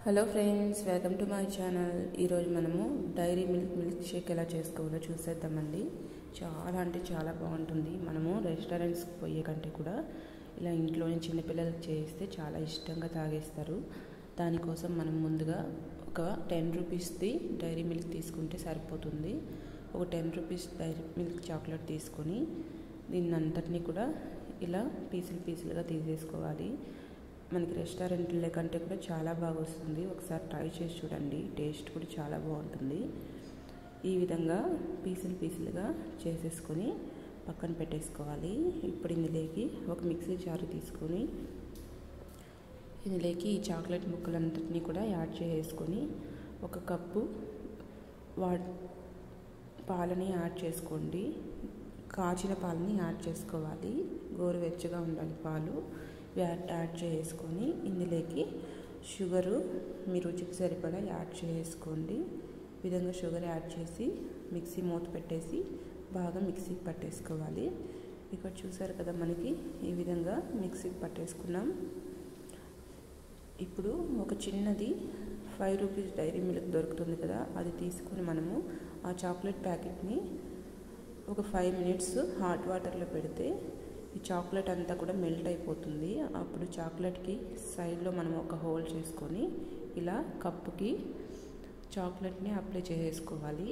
hello friends welcome to my channel ఈరోజు మనము dairy milk milk Sheikh ఎలా చేసుకోవాలో చూసేద్దామండి చాలా అంటే చాలా బాగుంటుంది మనము రెస్టారెంట్స్కి పోయే కంటే కూడా ఇలా ఇంట్లోనే చిన్నపిల్లలకి చేస్తే చాలా ఇష్టంగా తాగేస్తారు దానికోసం మనం ముందుగా ఒక టెన్ రూపీస్ది డైరీ మిల్క్ తీసుకుంటే సరిపోతుంది ఒక ten rupees dairy milk chocolate తీసుకొని దీన్ని అంతటినీ కూడా ఇలా పీసులు పీసులుగా తీసేసుకోవాలి మనకి రెస్టారెంట్ల కంటే కూడా చాలా బాగా వస్తుంది ఒకసారి ట్రై చేసి చూడండి టేస్ట్ కూడా చాలా బాగుంటుంది ఈ విధంగా పీసులు పీసులుగా చేసేసుకొని పక్కన పెట్టేసుకోవాలి ఇప్పుడు ఇందులోకి ఒక మిక్సీ జారు తీసుకొని ఇందులోకి ఈ చాక్లెట్ ముక్కలంతటినీ కూడా యాడ్ చేసుకొని ఒక కప్పు వా పాలని యాడ్ చేసుకోండి కాచిన పాలని యాడ్ చేసుకోవాలి గోరువెచ్చగా ఉండాలి పాలు యాడ్ చేసుకొని ఇందులోకి షుగరు మీ రుచికి సరిపడా యాడ్ చేసుకోండి విధంగా షుగర్ యాడ్ చేసి మిక్సీ మూత పెట్టేసి బాగా మిక్సీకి పట్టేసుకోవాలి ఇక్కడ చూసారు కదా మనకి ఈ విధంగా మిక్సీకి పట్టేసుకున్నాం ఇప్పుడు ఒక చిన్నది ఫైవ్ రూపీస్ డైరీ మిల్క్ దొరుకుతుంది కదా అది తీసుకొని మనము ఆ చాక్లెట్ ప్యాకెట్ని ఒక ఫైవ్ మినిట్స్ హాట్ వాటర్లో పెడితే ఈ చాక్లెట్ అంతా కూడా మెల్ట్ అయిపోతుంది అప్పుడు చాక్లెట్కి సైడ్లో మనం ఒక హోల్ చేసుకొని ఇలా కప్పుకి చాక్లెట్ని అప్లై చేసుకోవాలి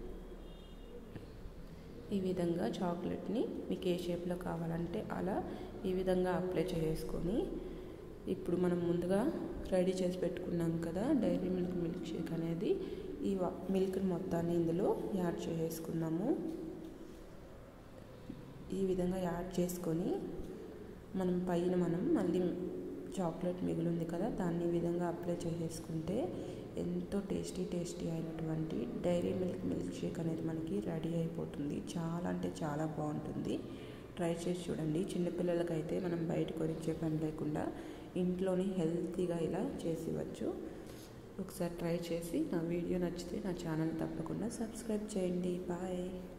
ఈ విధంగా చాక్లెట్ని మీకు ఏ షేప్లో కావాలంటే అలా ఈ విధంగా అప్లై చేసుకొని ఇప్పుడు మనం ముందుగా రెడీ చేసి పెట్టుకున్నాం కదా డైరీ మిల్క్ మిల్క్ షేక్ అనేది ఈ మిల్క్ మొత్తాన్ని ఇందులో యాడ్ చేసుకున్నాము ఈ విధంగా యాడ్ చేసుకొని మనం పైన మనం మళ్ళీ చాక్లెట్ మిగిలింది కదా దాన్ని ఈ విధంగా అప్లై చేసేసుకుంటే ఎంతో టేస్టీ టేస్టీ అయినటువంటి డైరీ మిల్క్ మిల్క్ షేక్ అనేది మనకి రెడీ అయిపోతుంది చాలా అంటే చాలా బాగుంటుంది ట్రై చేసి చూడండి చిన్నపిల్లలకైతే మనం బయట కొనిచ్చే పని లేకుండా ఇంట్లోనే హెల్తీగా ఇలా చేసి ఇవ్వచ్చు ఒకసారి ట్రై చేసి నా వీడియో నచ్చితే నా ఛానల్ తప్పకుండా సబ్స్క్రైబ్ చేయండి బాయ్